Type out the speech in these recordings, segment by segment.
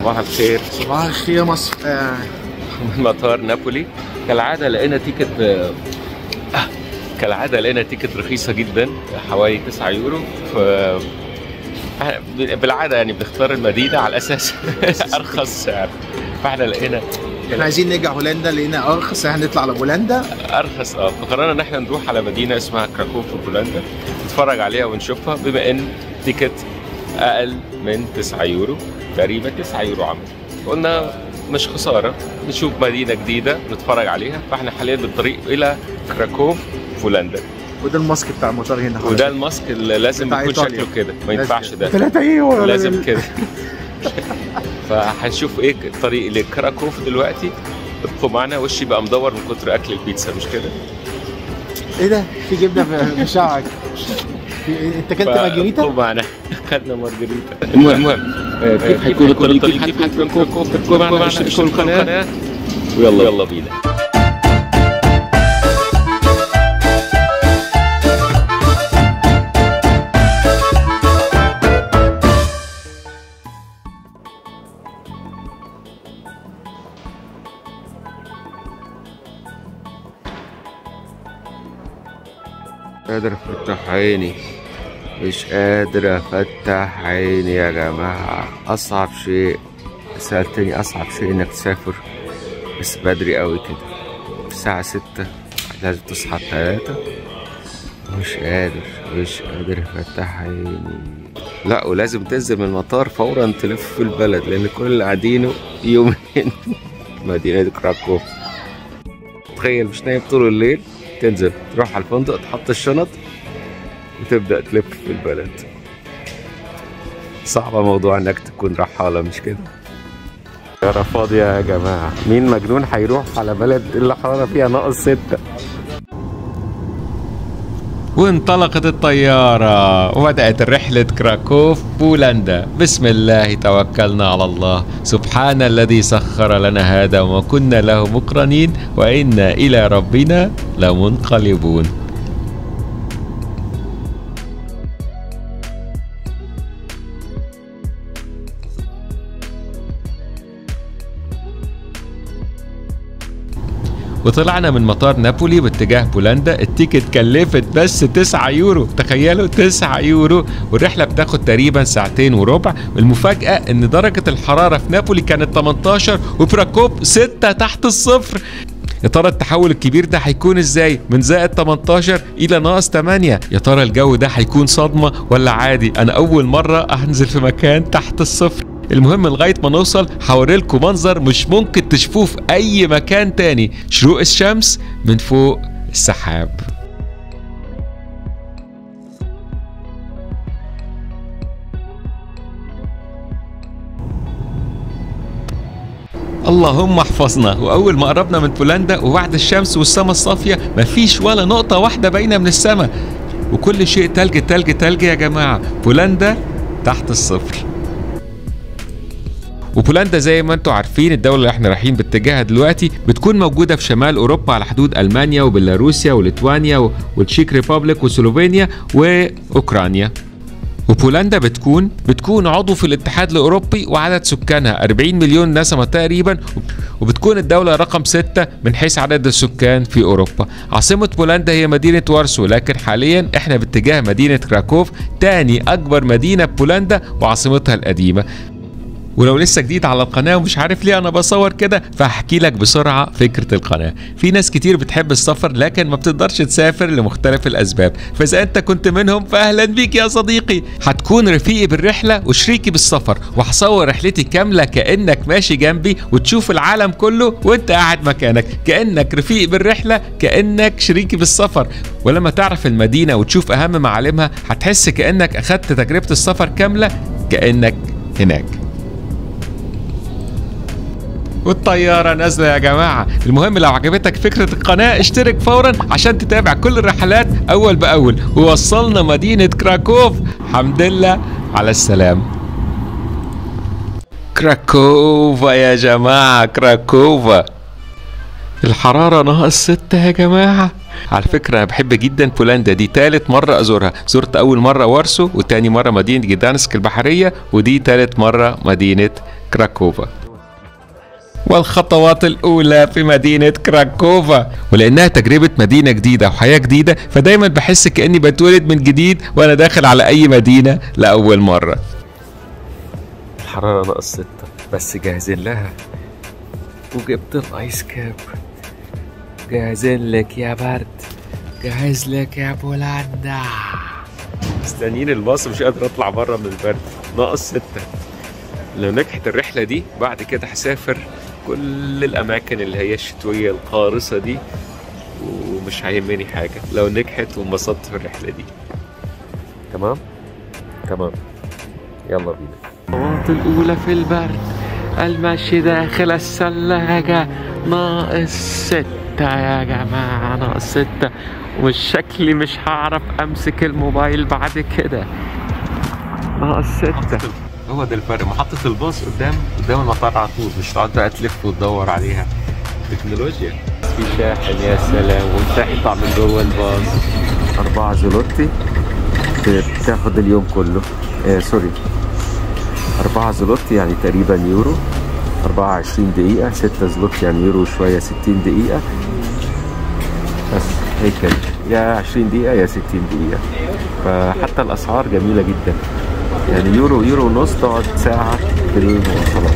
صباح الخير صباح الخير مصر آه من مطار نابولي كالعاده لقينا تيكت آه، كالعاده لقينا تيكت رخيصه جدا حوالي 9 يورو ف بالعاده يعني بنختار المدينه على اساس ارخص سعر فاحنا لقينا احنا عايزين نرجع هولندا لقينا ارخص هنطلع على بولندا ارخص اه فقررنا ان احنا نروح على مدينه اسمها كراكوف في بولندا نتفرج عليها ونشوفها بما ان تيكت اقل من 9 يورو تقريبا 9 يورو عمل قلنا مش خساره نشوف مدينه جديده نتفرج عليها فاحنا حاليا بالطريق الى كراكوف بولندا وده الماسك بتاع المطار هنا وده الماسك اللي لازم بتاع يكون إيطاليا. شكله كده ما ينفعش ده 3 ايوه لازم كده فهنشوف ايه الطريق لكراكوف دلوقتي ابقوا معنا وشي بقى مدور من كتر اكل البيتزا مش كده ايه ده في جبنه في- في شعرك في إيه؟ انت كلت مارجريتا ابقوا معنا خدنا مارجريتا المهم المهم آه، كيف هيكون الطريق كيف هيكون كراكوف ابقوا معنا اشتركوا القناه ويلا يلا بينا قادر افتح عيني مش قادر افتح عيني يا جماعة اصعب شيء سألتني اصعب شيء انك تسافر بس بدري قوي كده الساعة ستة لازم تصحى التلاتة مش قادر مش قادر افتح عيني لا ولازم تنزل من المطار فورا تلف في البلد لان كل اللي قاعدينه يومين مدينة كراكوف تخيل مش نايم طول الليل تنزل تروح على الفندق تحط الشنط وتبدأ تلف في البلد صعبة موضوع انك تكون رحالة مش كده الطيارة فاضية يا جماعة مين مجنون هيروح على بلد اللي الحرارة فيها ناقص ستة وانطلقت الطيارة وبدأت رحلة كراكوف بولندا بسم الله توكلنا على الله سبحان الذي سخر لنا هذا وما كنا له مقرنين وإنا إلى ربنا لمنقلبون وطلعنا من مطار نابولي باتجاه بولندا التيكت كلفت بس 9 يورو تخيلوا 9 يورو والرحله بتاخد تقريبا ساعتين وربع والمفاجاه ان درجه الحراره في نابولي كانت 18 وفي راكوب 6 تحت الصفر يا ترى التحول الكبير ده هيكون ازاي من زائد 18 الى ناقص 8 يا ترى الجو ده هيكون صدمه ولا عادي انا اول مره انزل في مكان تحت الصفر المهم لغايه ما نوصل هوريلكم منظر مش ممكن تشوفوه في اي مكان تاني شروق الشمس من فوق السحاب اللهم احفظنا واول ما قربنا من بولندا وبعد الشمس والسماء الصافيه مفيش ولا نقطه واحده باينه من السماء وكل شيء تلج تلج تلج يا جماعه بولندا تحت الصفر وبولندا زي ما انتم عارفين الدولة اللي احنا رايحين باتجاهها دلوقتي بتكون موجودة في شمال اوروبا على حدود المانيا وبيلاروسيا وليتوانيا و- والتشيك ريبابليك وسلوفينيا واوكرانيا وبولندا بتكون بتكون عضو في الاتحاد الاوروبي وعدد سكانها 40 مليون نسمه تقريبا وبتكون الدوله رقم 6 من حيث عدد السكان في اوروبا عاصمه بولندا هي مدينه وارسو لكن حاليا احنا باتجاه مدينه كراكوف تاني اكبر مدينه بولندا وعاصمتها القديمه ولو لسه جديد على القناة ومش عارف ليه أنا بصور كده فهحكي لك بسرعة فكرة القناة في ناس كتير بتحب السفر لكن ما بتقدرش تسافر لمختلف الأسباب فإذا أنت كنت منهم فأهلا بيك يا صديقي هتكون رفيقي بالرحلة وشريكي بالسفر وهصور رحلتي كاملة كأنك ماشي جنبي وتشوف العالم كله وأنت قاعد مكانك كأنك رفيقي بالرحلة كأنك شريكي بالسفر ولما تعرف المدينة وتشوف أهم معالمها هتحس كأنك أخدت تجربة السفر كاملة كأنك هناك والطيارة نازلة يا جماعة المهم لو عجبتك فكرة القناة اشترك فورا عشان تتابع كل الرحلات أول بأول ووصلنا مدينة كراكوف الحمد لله على السلام كراكوفا يا جماعة كراكوفا الحرارة ناقص ستة يا جماعة على فكرة أنا بحب جدا بولندا دي تالت مرة أزورها زرت أول مرة وارسو وتاني مرة مدينة جدانسك البحرية ودي تالت مرة مدينة كراكوفا والخطوات الأولى في مدينة كراكوفا ولأنها تجربة مدينة جديدة وحياة جديدة فدايما بحس كأني بتولد من جديد وأنا داخل على أي مدينة لأول مرة الحرارة ناقص ستة بس جاهزين لها وجبت الآيس كاب جاهزين لك يا برد جاهز لك يا بولندا مستنيين الباص مش قادر اطلع بره من البرد ناقص ستة لو نجحت الرحلة دي بعد كده هسافر كل الأماكن اللي هي الشتوية القارصة دي ومش هيهمني حاجة لو نجحت وانبسطت في الرحلة دي تمام؟ تمام يلا بينا الخطوات الأولى في البرد المشي داخل الثلاجة ناقص ستة يا جماعة ناقص ستة ومش شكلي مش هعرف أمسك الموبايل بعد كده ناقص ستة هو ده الفرق محطة الباص قدام قدام المطار على طول مش تقعد بقى تلف وتدور عليها تكنولوجيا في شاحن يا سلام وتحطع من جوه الباص أربعة زلوتي بتاخد اليوم كله آه سوري أربعة زلوتي يعني تقريبا يورو أربعة عشرين دقيقة ستة زلوتي يعني يورو شوية ستين دقيقة بس هيك كده. يا عشرين دقيقة يا ستين دقيقة فحتى الأسعار جميلة جدا يعني يورو يورو ونص تقعد ساعة في المواصلات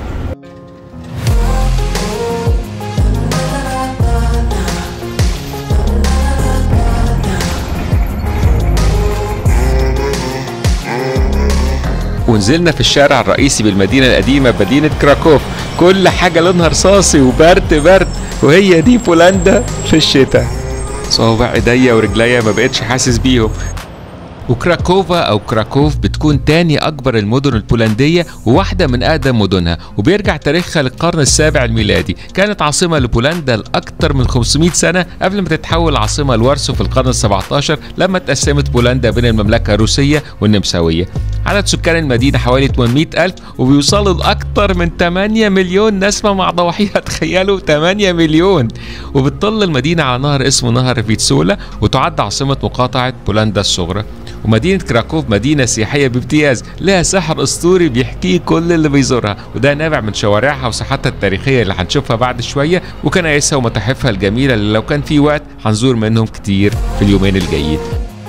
ونزلنا في الشارع الرئيسي بالمدينة القديمة مدينة كراكوف كل حاجة لونها رصاصي وبرد برد وهي دي بولندا في الشتاء صوابع ايديا ورجليا ما بقتش حاسس بيهم وكراكوفا او كراكوف بتكون تاني اكبر المدن البولنديه وواحده من اقدم مدنها وبيرجع تاريخها للقرن السابع الميلادي كانت عاصمه لبولندا لاكثر من 500 سنه قبل ما تتحول عاصمه لوارسو في القرن ال17 لما اتقسمت بولندا بين المملكه الروسيه والنمساويه عدد سكان المدينه حوالي 800 ألف وبيوصلوا لأكثر من 8 مليون نسمة مع ضواحيها تخيلوا 8 مليون وبتطل المدينة على نهر اسمه نهر فيتسولا وتعد عاصمة مقاطعة بولندا الصغرى ومدينة كراكوف مدينة سياحية بامتياز لها سحر أسطوري بيحكيه كل اللي بيزورها وده نابع من شوارعها وساحاتها التاريخية اللي هنشوفها بعد شوية وكنايسها ومتاحفها الجميلة اللي لو كان في وقت هنزور منهم كتير في اليومين الجايين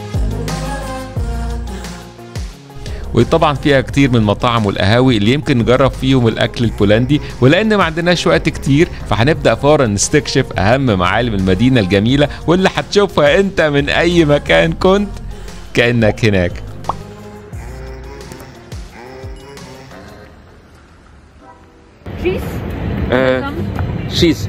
وطبعا فيها كتير من المطاعم والقهاوي اللي يمكن نجرب فيهم الاكل البولندي ولان ما عندناش وقت كتير فهنبدا فورا نستكشف اهم معالم المدينه الجميله واللي هتشوفها انت من اي مكان كنت كانك هناك Tschüss. آه شيز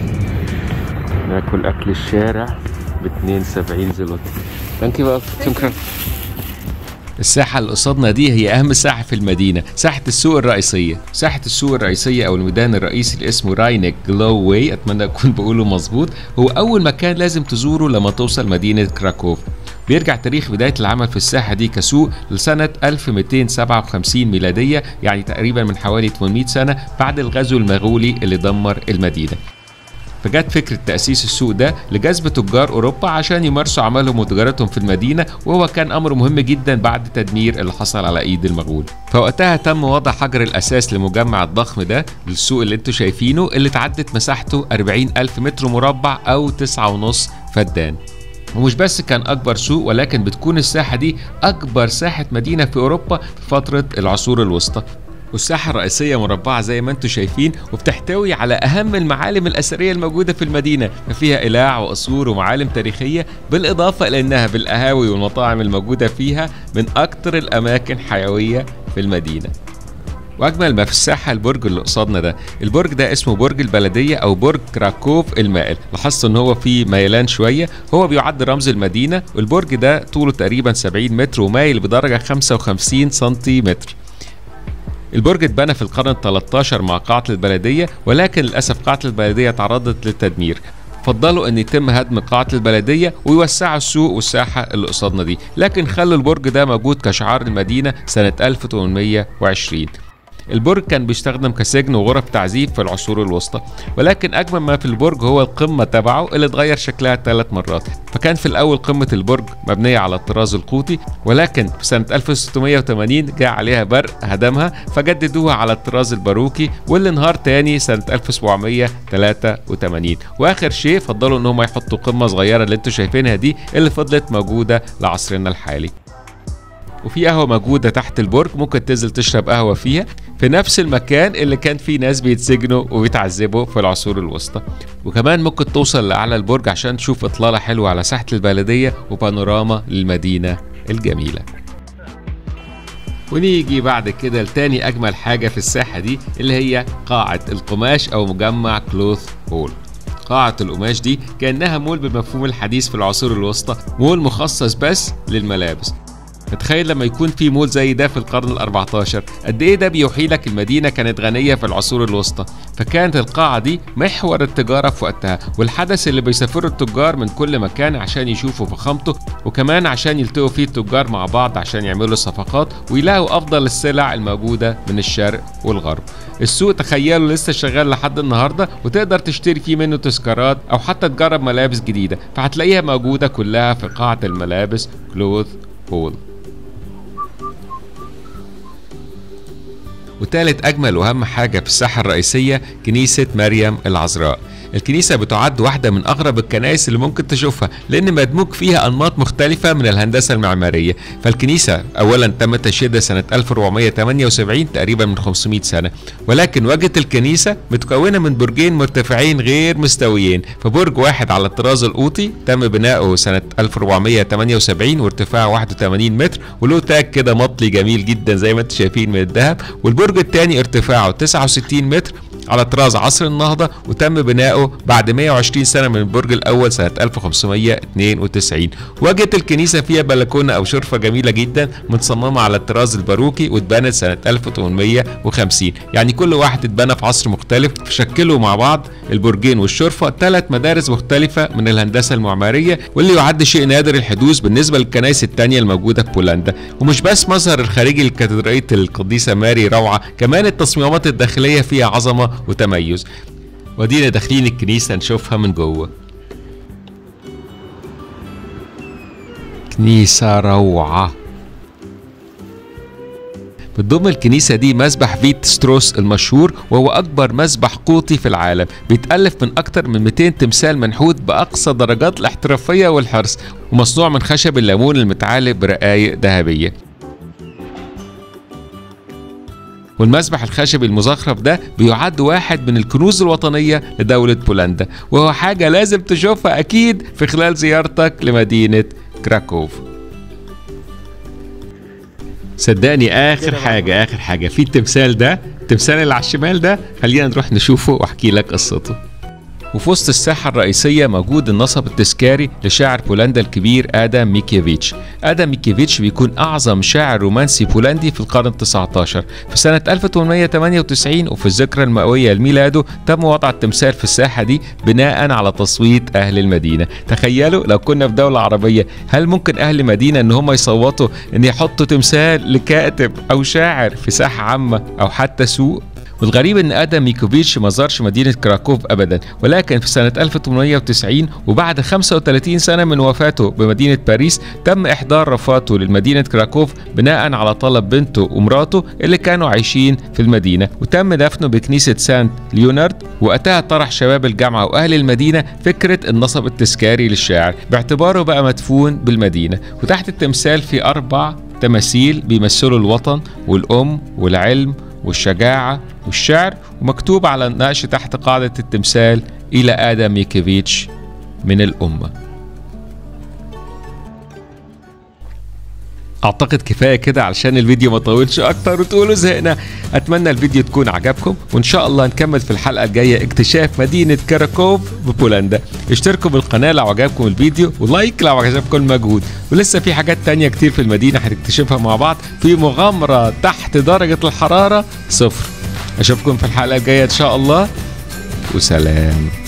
ناكل اكل الشارع ب 72 زلوتي ثانك يو شكرا الساحة اللي قصادنا دي هي أهم ساحة في المدينة، ساحة السوق الرئيسية، ساحة السوق الرئيسية أو الميدان الرئيسي اللي اسمه راينك جلو واي، أتمنى أكون بقوله مظبوط، هو أول مكان لازم تزوره لما توصل مدينة كراكوف. بيرجع تاريخ بداية العمل في الساحة دي كسوق لسنة 1257 ميلادية يعني تقريبا من حوالي 800 سنة بعد الغزو المغولي اللي دمر المدينة فجت فكرة تأسيس السوق ده لجذب تجار أوروبا عشان يمارسوا عملهم وتجارتهم في المدينة وهو كان أمر مهم جدا بعد التدمير اللي حصل على إيد المغول فوقتها تم وضع حجر الأساس لمجمع الضخم ده للسوق اللي انتوا شايفينه اللي تعدت مساحته 40 ألف متر مربع أو 9.5 فدان ومش بس كان أكبر سوق ولكن بتكون الساحة دي أكبر ساحة مدينة في أوروبا في فترة العصور الوسطى والساحة الرئيسية مربعة زي ما انتم شايفين وبتحتوي على أهم المعالم الأثرية الموجودة في المدينة فيها قلاع وقصور ومعالم تاريخية بالإضافة إلى أنها بالقهاوي والمطاعم الموجودة فيها من أكثر الأماكن حيوية في المدينة واجمل ما في الساحه البرج اللي قصادنا ده البرج ده اسمه برج البلديه او برج كراكوف المائل لاحظت ان هو فيه ميلان شويه هو بيعد رمز المدينه والبرج ده طوله تقريبا 70 متر ومايل بدرجه 55 سنتيمتر البرج اتبنى في القرن ال 13 مع قاعة البلدية ولكن للأسف قاعة البلدية تعرضت للتدمير فضلوا ان يتم هدم قاعة البلدية ويوسعوا السوق والساحة اللي قصادنا دي لكن خلوا البرج ده موجود كشعار المدينة سنة 1820 البرج كان بيستخدم كسجن وغرف تعذيب في العصور الوسطى ولكن اجمل ما في البرج هو القمه تبعه اللي اتغير شكلها ثلاث مرات فكان في الاول قمه البرج مبنيه على الطراز القوطي ولكن في سنه 1680 جاء عليها برق هدمها فجددوها على الطراز الباروكي واللي انهار تاني سنه 1783 واخر شيء فضلوا ان هم يحطوا قمه صغيره اللي انتم شايفينها دي اللي فضلت موجوده لعصرنا الحالي وفي قهوه موجوده تحت البرج ممكن تنزل تشرب قهوه فيها في نفس المكان اللي كان فيه ناس بيتسجنوا وبيتعذبوا في العصور الوسطى وكمان ممكن توصل لاعلى البرج عشان تشوف اطلاله حلوه على ساحه البلديه وبانوراما للمدينه الجميله ونيجي بعد كده لتاني اجمل حاجه في الساحه دي اللي هي قاعه القماش او مجمع كلوث هول قاعة القماش دي كأنها مول بالمفهوم الحديث في العصور الوسطى مول مخصص بس للملابس تخيل لما يكون في مول زي ده في القرن ال 14 قد ايه ده بيوحي لك المدينه كانت غنيه في العصور الوسطى فكانت القاعه دي محور التجاره في وقتها والحدث اللي بيسافروا التجار من كل مكان عشان يشوفوا فخامته وكمان عشان يلتقوا فيه التجار مع بعض عشان يعملوا صفقات ويلاقوا افضل السلع الموجوده من الشرق والغرب السوق تخيلوا لسه شغال لحد النهارده وتقدر تشتري فيه منه تذكارات او حتى تجرب ملابس جديده فهتلاقيها موجوده كلها في قاعه الملابس كلوث هول وتالت أجمل وأهم حاجة في الساحة الرئيسية كنيسة مريم العذراء الكنيسة بتعد واحدة من أغرب الكنائس اللي ممكن تشوفها لأن مدموج فيها أنماط مختلفة من الهندسة المعمارية فالكنيسة أولا تم تشييدها سنة 1478 تقريبا من 500 سنة ولكن واجهة الكنيسة متكونة من برجين مرتفعين غير مستويين فبرج واحد على الطراز القوطي تم بناؤه سنة 1478 وارتفاعه 81 متر وله تاج كده مطلي جميل جدا زي ما انتم شايفين من الذهب والبرج الثاني ارتفاعه 69 متر على طراز عصر النهضة وتم بناؤه بعد 120 سنة من البرج الأول سنة 1592 واجهة الكنيسة فيها بلكونة أو شرفة جميلة جدا متصممة على الطراز الباروكي واتبنت سنة 1850 يعني كل واحد اتبنى في عصر مختلف شكلوا مع بعض البرجين والشرفة ثلاث مدارس مختلفة من الهندسة المعمارية واللي يعد شيء نادر الحدوث بالنسبة للكنائس التانية الموجودة في بولندا ومش بس مظهر الخارجي لكاتدرائية القديسة ماري روعة كمان التصميمات الداخلية فيها عظمة وتميز ودينا داخلين الكنيسة نشوفها من جوه كنيسة روعة بتضم الكنيسة دي مسبح فيت ستروس المشهور وهو أكبر مسبح قوطي في العالم بيتألف من أكثر من 200 تمثال منحوت بأقصى درجات الاحترافية والحرص ومصنوع من خشب الليمون المتعالق برقايق ذهبية والمسبح الخشبي المزخرف ده بيعد واحد من الكنوز الوطنية لدولة بولندا وهو حاجة لازم تشوفها أكيد في خلال زيارتك لمدينة كراكوف صدقني آخر حاجة آخر حاجة في التمثال ده التمثال اللي على الشمال ده خلينا نروح نشوفه وأحكي لك قصته وفي وسط الساحة الرئيسية موجود النصب التذكاري لشاعر بولندا الكبير آدم ميكيفيتش آدم ميكيفيتش بيكون أعظم شاعر رومانسي بولندي في القرن ال19 في سنة 1898 وفي الذكرى المئوية لميلاده تم وضع التمثال في الساحة دي بناء على تصويت أهل المدينة تخيلوا لو كنا في دولة عربية هل ممكن أهل مدينة إن هم يصوتوا إن يحطوا تمثال لكاتب أو شاعر في ساحة عامة أو حتى سوق والغريب ان ادم ميكوفيتش ما زارش مدينه كراكوف ابدا ولكن في سنه 1890 وبعد 35 سنه من وفاته بمدينه باريس تم احضار رفاته للمدينه كراكوف بناء على طلب بنته ومراته اللي كانوا عايشين في المدينه وتم دفنه بكنيسه سانت ليونارد وقتها طرح شباب الجامعه واهل المدينه فكره النصب التذكاري للشاعر باعتباره بقى مدفون بالمدينه وتحت التمثال في اربع تماثيل بيمثلوا الوطن والام والعلم والشجاعة والشعر ومكتوب على النقش تحت قاعدة التمثال إلى آدم ميكيفيتش من الأمة اعتقد كفايه كده علشان الفيديو ما طولش اكتر وتقولوا زهقنا اتمنى الفيديو تكون عجبكم وان شاء الله نكمل في الحلقه الجايه اكتشاف مدينه كاراكوف ببولندا اشتركوا بالقناه لو عجبكم الفيديو ولايك لو عجبكم المجهود ولسه في حاجات تانية كتير في المدينه هنكتشفها مع بعض في مغامره تحت درجه الحراره صفر اشوفكم في الحلقه الجايه ان شاء الله وسلام